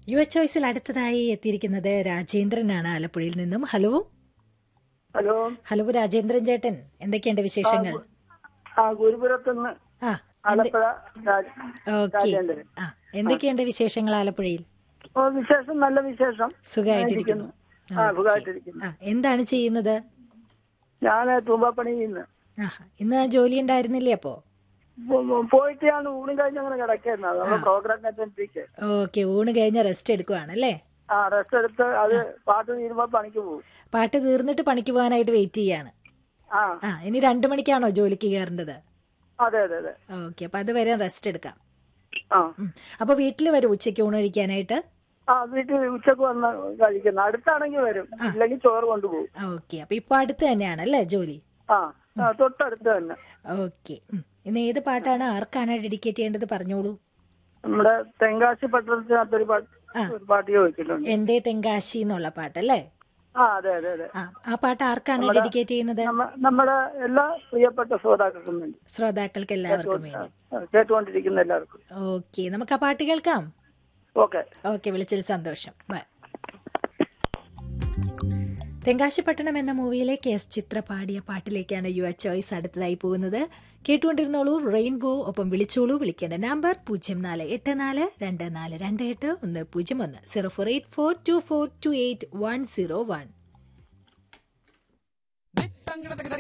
യുവ ചോയ്സിൽ അടുത്തതായി എത്തിയിരിക്കുന്നത് രാജേന്ദ്രനാണ് ആലപ്പുഴയിൽ നിന്നും ഹലോ ഹലോ ഹലോ രാജേന്ദ്രൻ ചേട്ടൻ എന്തൊക്കെയുണ്ട് വിശേഷങ്ങൾ ആ ഗുരുപുരത്തുനിന്ന് ആ ആലപ്പുഴ രാജ- ഓക്കെ രാജേന്ദ്രൻ ആ എന്തൊക്കെയുണ്ട് വിശേഷങ്ങൾ ആലപ്പുഴയിൽ ഓ വിശേഷം നല്ല വിശേഷം സുഖമായിട്ടിരിക്കുന്നു ആ സുഖമായിട്ടിരിക്കുന്നു ആ എന്താണ് ചെയ്യുന്നത് ഞാൻ തൂമ്പാപ്പണിയിൽ നിന്ന് ആ ഇന്ന് ജോലി ഉണ്ടായിരുന്നില്ലേ അപ്പോ പോ- പോ- പോയിട്ട് ഞാൻ ഊണും കഴിഞ്ഞ് അങ്ങനെ കിടക്കായിരുന്നു നമ്മുടെ പ്രോഗ്രാം കണ്ടോണ്ടിരിക്കെ ഓക്കെ ഊണ് കഴിഞ്ഞ റെസ്റ്റ് എടുക്കുവാണല്ലേ ആ റെസ്റ്റ് എടുത്ത് അത് പാട്ട് തീരുമ്പോ പണിക്ക് പോകും പാട്ട് തീർന്നിട്ട് പണിക്ക് പോകാനായിട്ട് വെയിറ്റ് ചെയ്യാണ് ആ ആ ഇനി രണ്ടു മണിക്കാണോ ജോലിക്ക് കയറേണ്ടത് അതെ അതെ അതെ ഓക്കെ അപ്പൊ അത് വരെ റെസ്റ്റ് എടുക്കാം ആ ഉം. അപ്പൊ വീട്ടിൽ വരും ഉച്ചയ്ക്ക് ഊണ് കഴിക്കാനായിട്ട് ആ വീട്ടിൽ ഉച്ചക്ക് വന്ന് കഴിക്കുന്നു അടുത്താണെങ്കിൽ വരും ഇല്ലെങ്കിൽ ചോറ് കൊണ്ടുപോകും ഓക്കെ അപ്പൊ ഇപ്പൊ അടുത്ത് തന്നെയാണല്ലേ ജോലി ആ ആ, തൊട്ടടുത്ത് തന്നെ ഓക്കെ ഇന്ന് ഏത് പാട്ടാണ് ആർക്കാണ് ഡെഡിക്കേറ്റ് ചെയ്യേണ്ടത് പറഞ്ഞോളൂ നമ്മുടെ തെങ്കാശി പട്ടണത്തിനകത്തൊരു പാട്ട് ഒരു പാട്ട് ചോദിച്ചിട്ടുണ്ട് എന്റെ തെങ്കാശി എന്നുള്ള പാട്ടല്ലേ ആ അതെ അതെ അതെ ആ ആ പാട്ട് ആർക്കാണ് ഡെഡിക്കേറ്റ് ചെയ്യുന്നത് നമ്മ- നമ്മുടെ എല്ലാ പ്രിയപ്പെട്ട ശ്രോതാക്കൾക്കും വേണ്ടി ശ്രോതാക്കൾക്ക് എല്ലാവർക്കും വേണ്ടി ആ, കേട്ടുകൊണ്ടിരിക്കുന്ന എല്ലാവർക്കും ഓക്കെ നമുക്ക് ആ പാട്ട് കേൾക്കാം ഓക്കെ ഓക്കെ വിളിച്ചതിൽ സന്തോഷം ബൈ തെങ്കാശിപ്പട്ടണം എന്ന മൂവിയിലെ കെ എസ് ചിത്ര പാടിയ പാട്ടിലേക്കാണ് യുവ ചോയ്സ് അടുത്തതായി പോകുന്നത് കേട്ടുകൊണ്ടിരുന്നോളൂ റെയിൻബോ ഒപ്പം വിളിച്ചോളൂ വിളിക്കേണ്ട നമ്പർ പൂജ്യം നാല് എട്ട് നാല് രണ്ട് നാല് രണ്ട് എട്ട് ഒന്ന് പൂജ്യം ഒന്ന് zero four eight four two four two eight one zero one തങ്കട